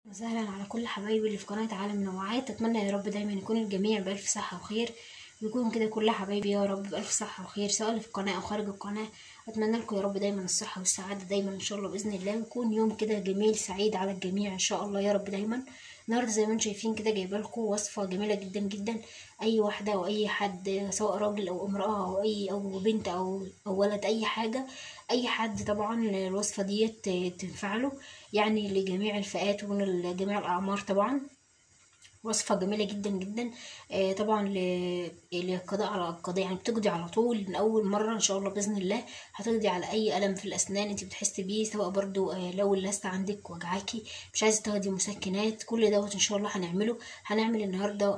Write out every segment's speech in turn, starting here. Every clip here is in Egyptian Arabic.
وسهلا على كل حبايبي اللي في قناة عالم نوعات أتمنى يا رب دايما يكون الجميع بألف صحة وخير ويكون كده كل حبايبي يا رب بألف صحة وخير سواء اللي في القناة أو خارج القناة أتمنى لكم يا رب دايما الصحة والسعادة دايما إن شاء الله بإذن الله ويكون يوم كده جميل سعيد على الجميع إن شاء الله يا رب دايما النهارده زي ما انتم شايفين كده جايبه لكم وصفه جميله جدا جدا اي واحده او اي حد سواء راجل او امراه او اي او بنت او او ولد اي حاجه اي حد طبعا الوصفه ديت تنفع له يعني لجميع الفئات ومن جميع الاعمار طبعا وصفة جميلة جدا جدا آه طبعا للقضاء على القضاء يعني بتقضي على طول من أول مرة إن شاء الله بإذن الله هتقضي على أي ألم في الأسنان أنت بتحسي بيه سواء برضو آه لو اللثة عندك وجعاكي مش عايزة تاخدي مسكنات كل دوت إن شاء الله هنعمله هنعمل النهاردة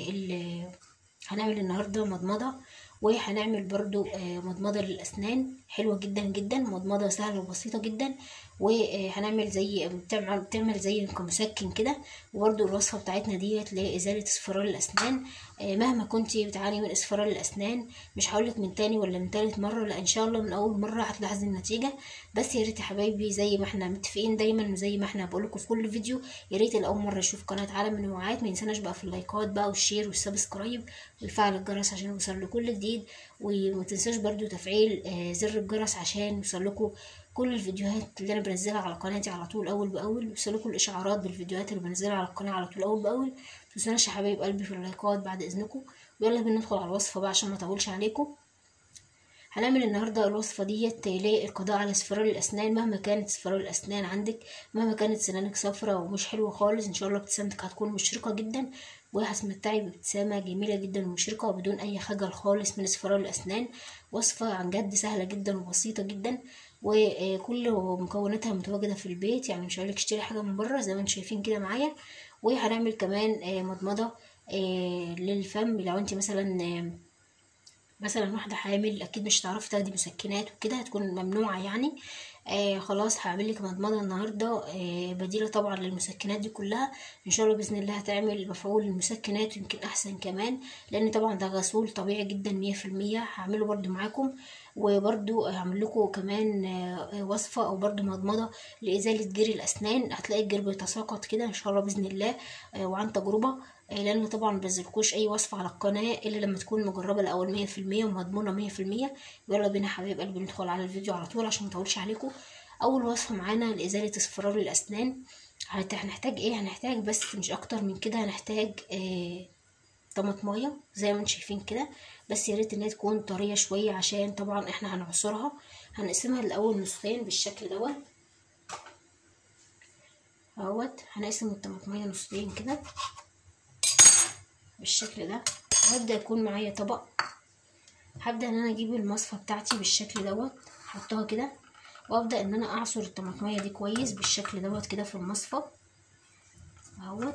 آه هنعمل النهاردة مضمضة وهنعمل برضو مضمضة للأسنان حلوة جدا جدا مضمضة سهلة وبسيطة جدا وهنعمل زي بتعمل, بتعمل زي كمسكن كده وبرضو الوصفة بتاعتنا ديت لإزالة اصفرار الأسنان مهما كنتي بتعاني من اصفرار الأسنان مش هقولك من تاني ولا من تالت مرة لا إن شاء الله من أول مرة هتلاحظي النتيجة بس يا ريت يا حبايبي زي ما احنا متفقين دايما وزي ما احنا بقولكم في كل فيديو يا ريت الأول مرة يشوف قناة عالم النوعات ما ينساناش بقى في اللايكات بقى والشير والسبسكرايب ويفعل الجرس عشان يوصل لكل جديد وما تنساش برضو تفعيل زر الجرس عشان يوصل لكم كل الفيديوهات اللي انا بنزلها على قناتي على طول اول باول يوصلكم الاشعارات بالفيديوهات اللي بنزلها على القناه على طول اول باول متنسوناش يا حبايب قلبي في اللايكات بعد اذنكم ويلا بينا ندخل على الوصفه بقى عشان ما اطولش عليكم هنعمل النهارده الوصفه ديت للقضاء على اصفرار الاسنان مهما كانت اصفرار الاسنان عندك مهما كانت سنانك صفرة ومش حلوه خالص ان شاء الله ابتسامتك هتكون مشرقه جدا وهتمتعي بابتسامه جميله جدا ومشرقه وبدون اي خجل خالص من اصفرار الاسنان وصفه عن جد سهله جدا وبسيطه جدا وكل مكوناتها متواجده في البيت يعني مش هقولك اشتري حاجه من بره زي ما انتم شايفين كده معايا وهنعمل كمان مضمضه للفم لو انت مثلا مثلا واحده حامل اكيد مش هتعرفي تاخدي مسكنات وكده هتكون ممنوعه يعني آه خلاص هعمل لك مضمضه النهارده آه بديله طبعا للمسكنات دي كلها ان شاء الله باذن الله هتعمل مفعول المسكنات يمكن احسن كمان لان طبعا ده غسول طبيعي جدا مية في المية هعمله برضو معاكم وبرضو هعمل لكم كمان آه وصفه او برضو مضمضه لازاله جري الاسنان هتلاقي الجرب يتساقط كده ان شاء الله باذن الله آه وعن تجربه لان طبعا مبنزلكوش اي وصفه على القناه الا لما تكون مجربه الاول مية في المية ومضمونه مية في المية يلا بينا حبايب قلبي ندخل على الفيديو على طول عشان مطولش عليكم اول وصفه معانا لازاله اصفرار الاسنان هنحتاج ايه هنحتاج بس مش اكتر من كده هنحتاج آه طماطمايه زي ما انتم شايفين كده بس يا ريت انها تكون طريه شويه عشان طبعا احنا هنعصرها هنقسمها الاول نصين بالشكل دوت اهوت هنقسم الطماطمايه نصين كده بالشكل ده وهبدا يكون معايا طبق هبدا ان انا اجيب المصفى بتاعتي بالشكل دوت احطها كده وابدا ان انا اعصر الطماطميه دي كويس بالشكل دوت كده في المصفى اهوت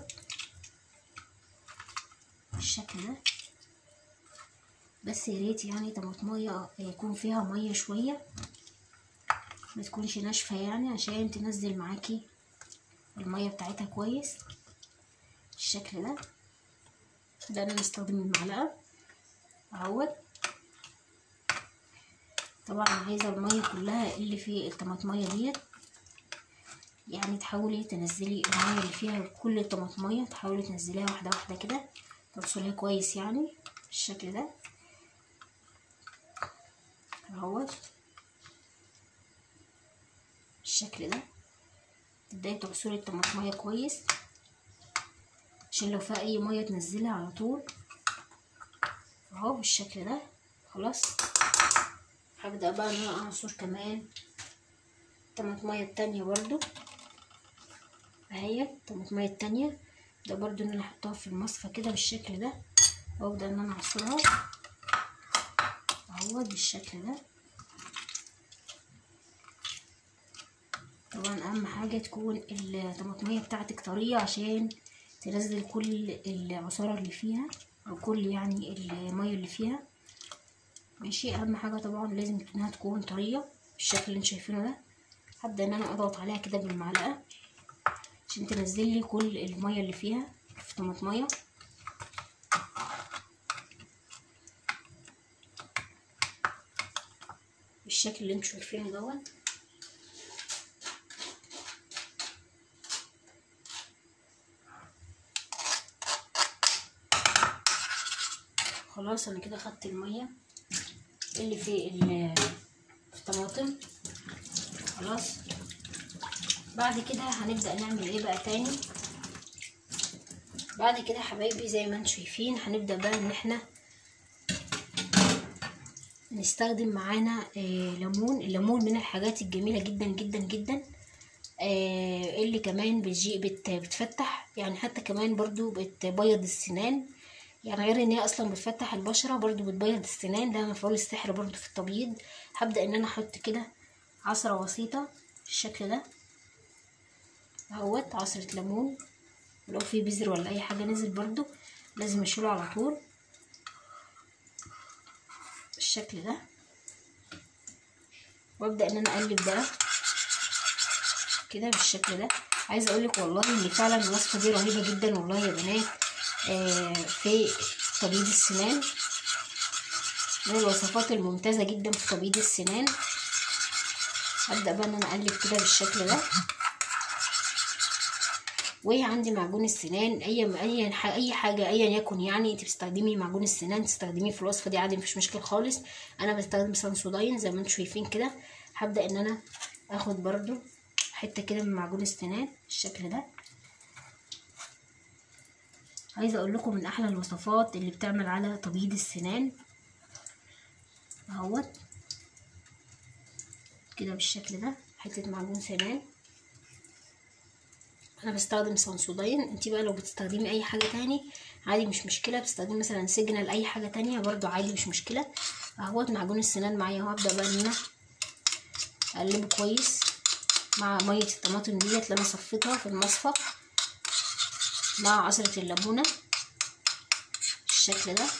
بالشكل ده بس يا ريت يعني طماطميه يكون فيها ميه شويه ما تكونش ناشفه يعني عشان تنزل معاكي الميه بتاعتها كويس بالشكل ده ده انا بستخدم المعلقه اهوت طبعا عايزه الميه كلها اللي في الطماطميه ديت يعني تحاولي تنزلي الميه اللي فيها كل الطماطميه تحاولي تنزليها واحده واحده كده تغسليها كويس يعني بالشكل ده اهوت بالشكل ده تبداي تعصري الطماطميه كويس عشان لو فيها اي ميه تنزلها على طول اهو بالشكل ده خلاص هبدا بقى ان انا اعصر كمان الطماطميه التانية برضو اهي الطماطميه التانية ده برضو ان انا احطها في المصفى كده بالشكل ده وابدا ان انا اعصرها اهو بالشكل ده طبعا اهم حاجه تكون الطماطميه بتاعتك طريه عشان تنزل كل العصارة اللي فيها او كل يعني المية اللي فيها ماشي اهم حاجة طبعا لازم انها تكون طرية بالشكل اللي انتوا شايفينه ده هبدأ ان انا اضغط عليها كده بالمعلقة عشان تنزل لي كل المية اللي فيها في الطماطمية بالشكل اللي انتوا شايفينه دوت خلاص انا كده خدت الميه اللي في ال- الطماطم خلاص بعد كده هنبدأ نعمل ايه بقى تاني بعد كده يا حبايبي زي ما انتم شايفين هنبدأ بقى ان احنا نستخدم معانا آه ليمون الليمون من الحاجات الجميلة جدا جدا جدا آه اللي كمان بتجي بت بتفتح يعني حتى كمان برضو بتبيض السنان يعني غير ان هي اصلا بتفتح البشرة برضو بتبيض السنان ده مفعول السحر برضو في التبييض هبدأ ان انا احط كده عصرة بسيطة بالشكل ده اهوت عصرة ليمون لو في بذر ولا اي حاجة نزل برضو لازم اشيله على طول بالشكل ده وابدأ ان انا اقلب بقى كده بالشكل ده عايزه اقولك والله ان فعلا الوصفه دي رهيبه جدا والله يا بنات آه في تبييض السنان من الوصفات الممتازه جدا في تبييض السنان هبدا بقى ان انا اقلب كده بالشكل ده وعندي معجون السنان اي اي اي حاجه ايا يكن يعني انت بتستخدمي معجون السنان تستخدميه في الوصفه دي عادي مفيش مشكله خالص انا بستخدم سانسوداين زي ما انتم شايفين كده هبدا ان انا اخد برضو حته كده من معجون السنان بالشكل ده عايزه اقول لكم من احلى الوصفات اللي بتعمل على تبييض السنان اهوت كده بالشكل ده حته معجون سنان انا بستخدم سانسوداين انتي بقى لو بتستخدمي اي حاجه تاني عادي مش مشكله بتستخدمي مثلا سيجنال اي حاجه تانية برضو عادي مش مشكله اهوت معجون السنان معايا وهبدا بقى ان انا اقلبه كويس مع ميه الطماطم ديت اللي انا صفيتها في المصفى مع عصره الليمونه بالشكل ده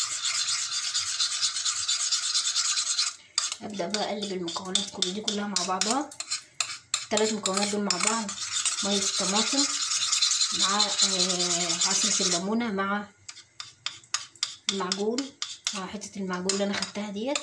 ابدا بقى اقلب المكونات كل دي كلها مع بعضها الثلاث مكونات دول مع بعض ميه الطماطم مع آه عصره الليمونه مع المعجون مع حته المعجون اللي انا خدتها ديت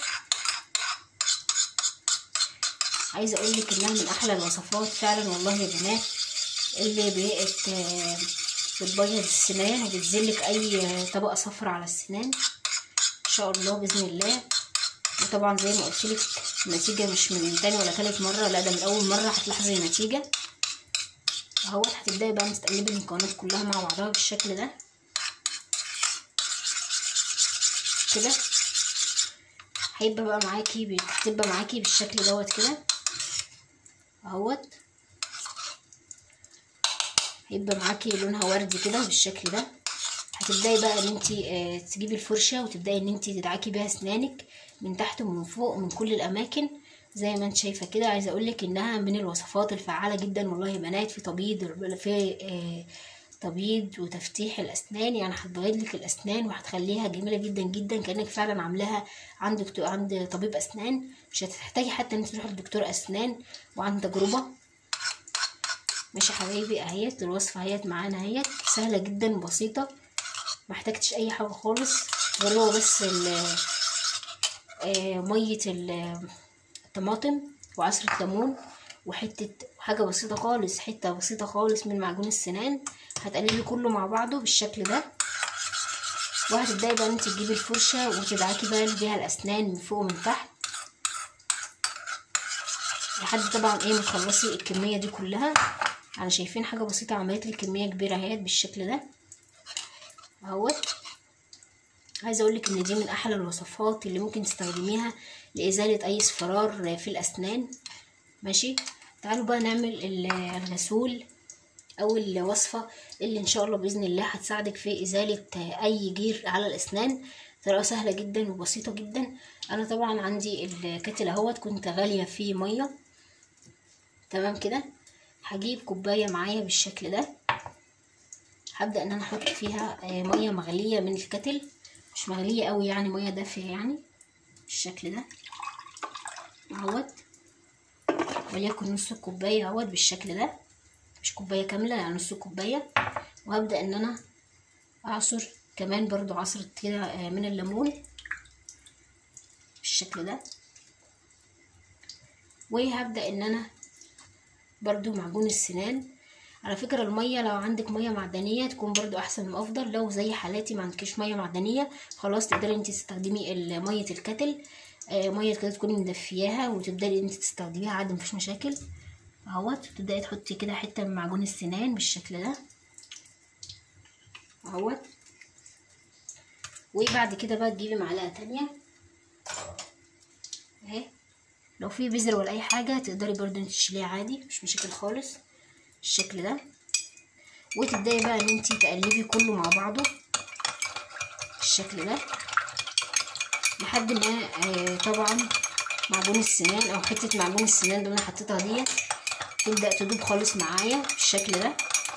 عايزه اقول لك انها من احلى الوصفات فعلا والله يا بنات اللي بقت آه بتبيض السنان وبتزلك اي طبقه صفرا على السنان ان شاء الله باذن الله وطبعا زي ما قلت لك النتيجه مش من تاني ولا تالت مره لا ده من اول مره هتلاحظي النتيجه اهوت هتبداي بقى تقلبي المكونات كلها مع بعضها بالشكل ده كده هيبقى بقى معاكي بتبقى معاكي بالشكل دوت كده اهوت هيبقى معاكي لونها وردي كده بالشكل ده هتبداي بقى ان انت اه تجيبي الفرشه وتبداي ان انت تدعكي بيها اسنانك من تحت ومن فوق من كل الاماكن زي ما انت شايفه كده عايزه اقول لك انها من الوصفات الفعاله جدا والله يا بنات في تبييض في اه تبييض وتفتيح الاسنان يعني هتبيض لك الاسنان وهتخليها جميله جدا جدا كانك فعلا عاملاها عند دكتور عند طبيب اسنان مش هتحتاجي حتى ان انت تروحي لدكتور اسنان وعن تجربه ماشي حبايبي اهيت الوصفه اهيت معانا اهيت سهله جدا وبسيطه ما احتاجتش اي حاجه خالص غير هو بس آه ميه الطماطم وعصره ليمون وحته حاجه بسيطه خالص حته بسيطه خالص من معجون السنان هتقلبي كله مع بعضه بالشكل ده وهتبداي بقى انت تجيبي الفرشه وتدعكي بقى بيها الاسنان من فوق ومن تحت لحد طبعا ايه ما تخلصي الكميه دي كلها انا شايفين حاجه بسيطه عملت لي كميه كبيره اهيت بالشكل ده اهوت عايزه اقول لك ان دي من احلى الوصفات اللي ممكن تستخدميها لازاله اي اصفرار في الاسنان ماشي تعالوا بقى نعمل الغسول او الوصفه اللي ان شاء الله باذن الله هتساعدك في ازاله اي جير على الاسنان طريقه سهله جدا وبسيطه جدا انا طبعا عندي الكاتل اهوت كنت غاليه فيه ميه تمام كده هجيب كوبايه معايا بالشكل ده هبدا ان انا احط فيها ميه مغليه من الكتل مش مغليه قوي يعني ميه دافيه يعني بالشكل ده اهوت وليكن نص كوبايه اهوت بالشكل ده مش كوبايه كامله يعني نص كوبايه وهبدا ان انا اعصر كمان برضو عصرة كده من الليمون بالشكل ده وهبدا ان انا برضو معجون السنان على فكرة المية لو عندك مية معدنية تكون برضو أحسن وأفضل لو زي حالاتي ما عندكش مية معدنية خلاص تقدري انت تستخدمي ال- مية الكتل آه، مية كده تكوني مدفياها وتبدأي انت تستخدميها عادي مفيش مشاكل اهوت تبدأي تحطي كده حتة من معجون السنان بالشكل ده اهوت وبعد كده بقى تجيبي معلقة تانية اهي لو في بذر ولا اي حاجة تقدري برضو انت تشيليها عادي مش مشاكل خالص بالشكل ده وتبداي بقى ان انتي تقلبي كله مع بعضه بالشكل ده لحد ما آه طبعا معجون السنان او حته معجون السنان اللي انا حطيتها ديت تبدا تدوب خالص معايا بالشكل ده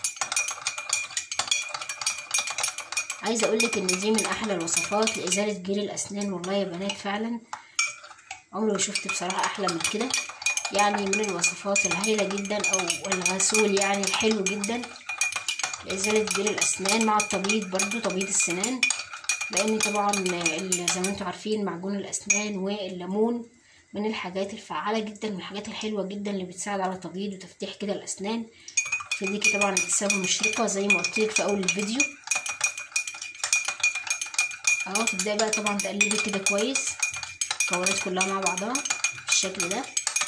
عايزه اقولك ان دي من احلى الوصفات لازاله جير الاسنان والله يا بنات فعلا عمري ما شفت بصراحه احلى من كده يعني من الوصفات الهايله جدا او الغسول يعني الحلو جدا لإزالة جير الأسنان مع التبييض برضو تبييض السنان لأن طبعا ال- زي ما انتوا عارفين معجون الأسنان والليمون من الحاجات الفعالة جدا من الحاجات الحلوة جدا اللي بتساعد على تبييض وتفتيح كده الأسنان في ايديكي طبعا تسيبها مشرقة زي ما قلتلك في أول الفيديو اهو تبدأي بقى طبعا تقلبي كده كويس المكونات كلها مع بعضها بالشكل ده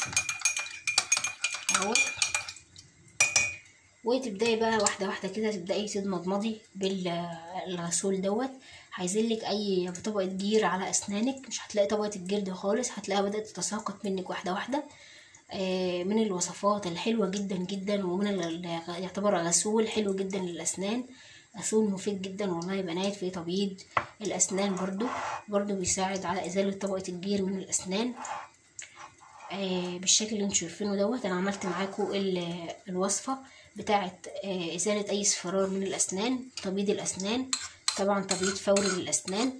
اهو وتبداي بقى واحده واحده كده تبداي تضمضمضي بالغسول دوت هيزلك اي طبقه جير على اسنانك مش هتلاقي طبقه الجير دي خالص هتلاقيها بدات تتساقط منك واحده واحده آه، من الوصفات الحلوه جدا جدا ومن ال- ال- يعتبر غسول حلو جدا للاسنان غسول مفيد جدا والله يا بنات في تبييض الاسنان برضو برضو بيساعد على ازاله طبقه الجير من الاسنان آه، بالشكل اللي انتوا شايفينه دوت انا عملت معاكم ال- الوصفه بتاعه آه، ازاله اي اصفرار من الاسنان تبييض الاسنان طبعا تبييض فوري للاسنان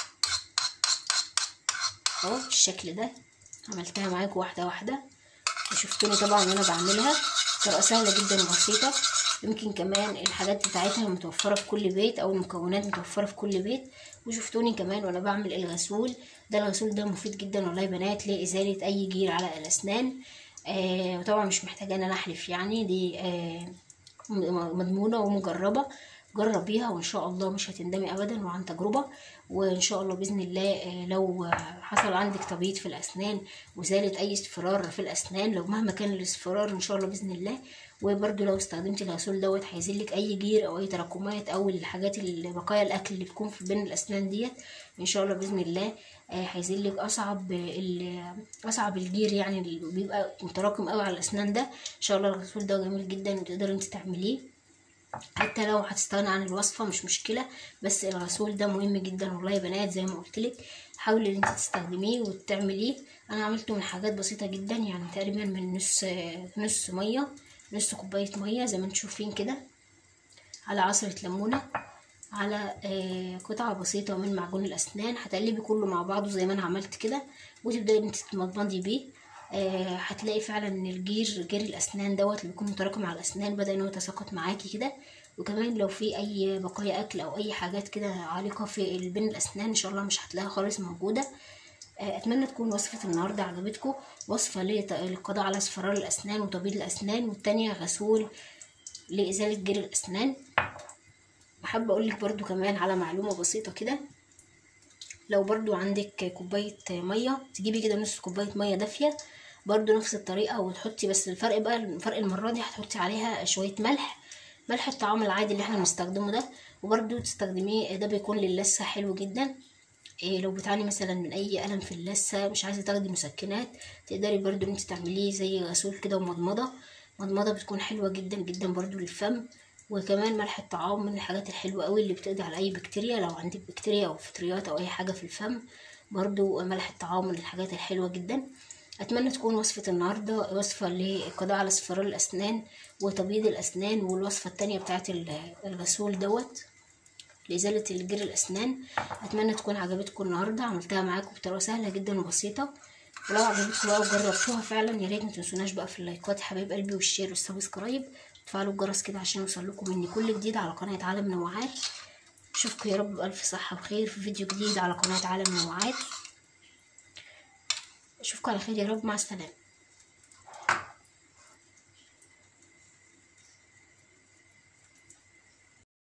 اهو بالشكل ده عملتها معاكم واحده واحده وشفتوني طبعا وانا بعملها طريقه سهله جدا وبسيطه يمكن كمان الحاجات بتاعتها متوفره في كل بيت او المكونات متوفره في كل بيت وشفتوني كمان وانا بعمل الغسول ده الغسول ده مفيد جدا والله يا بنات لازاله اي جير على الاسنان آه وطبعا مش محتاجه ان انا احلف يعني دي آه م- مضمونه ومجربه جربيها وان شاء الله مش هتندمي ابدا وعن تجربه وان شاء الله باذن الله آه، لو آه، حصل عندك تبييض في الاسنان وزالت اي اصفرار في الاسنان لو مهما كان الاصفرار ان شاء الله باذن الله وبرده لو استخدمت الغسول دوت هيزيلك اي جير او اي تراكمات او الحاجات اللي بقايا الاكل اللي بتكون في بين الاسنان ديت ان شاء الله باذن الله آه، هيزيلك اصعب ال- اصعب الجير يعني اللي بيبقى متراكم قوي على الاسنان ده ان شاء الله الغسول ده جميل جدا وتقدري انت تعمليه حتى لو هتستغنى عن الوصفة مش مشكلة بس الغسول ده مهم جدا والله يا بنات زي ما قلتلك حاولي ان انت تستخدميه وتعمليه انا عملته من حاجات بسيطة جدا يعني تقريبا من نص نص مية نص كوباية مية زي ما انتم شايفين كده على عصرة ليمونة على آه، قطعة بسيطة من معجون الأسنان هتقلبي كله مع بعضه زي ما أنا عملت كده وتبدأي انت تتمضمضي بيه آه، هتلاقي فعلا ان الجير جير الاسنان دوت اللي بيكون متراكم على الاسنان بدا ان هو يتساقط معاكي كده وكمان لو في اي بقايا اكل او اي حاجات كده عالقه في ال- بين الاسنان ان شاء الله مش هتلاقيها خالص موجوده آه، اتمنى تكون وصفه النهارده عجبتكم وصفه لت- للقضاء على اصفرار الاسنان وتبييض الاسنان والتانية غسول لازاله جير الاسنان وحابه اقول لك برضو كمان على معلومه بسيطه كده لو برضو عندك كوباية مية تجيبي كده نص كوباية مية دافية برضو نفس الطريقة وتحطي بس الفرق بقى الفرق المرة دي هتحطي عليها شوية ملح ملح الطعام العادي اللي احنا بنستخدمه ده وبرضو تستخدميه ده بيكون للثة حلو جدا إيه لو بتعاني مثلا من اي الم في اللثه مش عايزه تاخدي مسكنات تقدري برضو ان انت تعمليه زي غسول كده ومضمضه مضمضه بتكون حلوه جدا جدا برضو للفم وكمان ملح الطعام من الحاجات الحلوه قوي اللي بتقضي على اي بكتيريا لو عندك بكتيريا او فطريات او اي حاجه في الفم برضو ملح الطعام من الحاجات الحلوه جدا اتمنى تكون وصفه النهارده وصفه للقضاء على اصفرار الاسنان وتبييض الاسنان والوصفه التانية بتاعت ال- الغسول دوت لإزالة الجير الأسنان أتمنى تكون عجبتكم النهاردة عملتها معاكم بطريقة سهلة جدا وبسيطة ولو عجبتكم بقى وجربتوها فعلا يا ريت ما تنسوناش بقى في اللايكات يا حبايب قلبي والشير والسبسكرايب وتفعلوا الجرس كده عشان يوصل لكم مني كل جديد على قناة عالم نوعات اشوفكم يا رب بألف صحة وخير في فيديو جديد على قناة عالم نوعات اشوفكم على خير يا رب مع السلامة